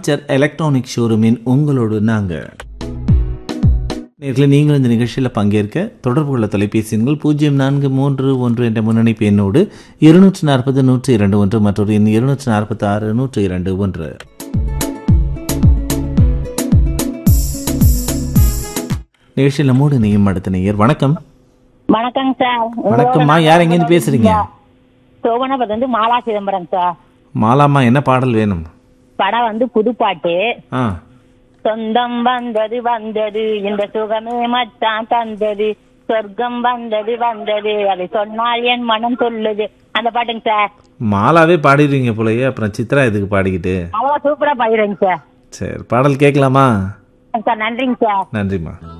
furniture electronic ஷோரூமின் உங்களோடு நாங்கள் நேர்களை நீங்கள் இந்த நிகழ்ச்சியில் பங்கேற்க தொடர்பு கொள்ள தொலைபேசி எண்கள் பூஜ்ஜியம் நான்கு மூன்று ஒன்று என்ற முன்னணிப்பு எண்ணோடு இருநூற்றி நாற்பது நூற்றி இரண்டு ஒன்று மற்றொரு எண் இருநூற்றி நாற்பத்தி ஆறு நூற்றி இரண்டு ஒன்று நிகழ்ச்சியில் நம்மோடு நீயும் அடுத்த நேயர் வணக்கம் வணக்கங்க சார் வணக்கம்மா யார் எங்கேருந்து பேசுறீங்க சோபனபத் வந்து மாலா சிதம்பரம் சார் மாலாம்மா என்ன பாடல் வேணும் படம் வந்து புதுப்பாட்டு ஆ சொந்தம் வந்தது வந்தது இந்த சுகமே மச்சான் தந்தது சொர்க்கம் வந்தது வந்தது அதை சொன்னால் என் மனம் சொல்லுது அந்த பாட்டுங்க சார் மாலாவே பாடிடுவீங்க போலயே அப்புறம் சித்ரா இதுக்கு பாடிக்கிட்டு அவ்வளோ சூப்பரா பாடுறேங்க சார் சரி பாடல் கேட்கலாமா சார் நன்றிங்க சார் நன்றிம்மா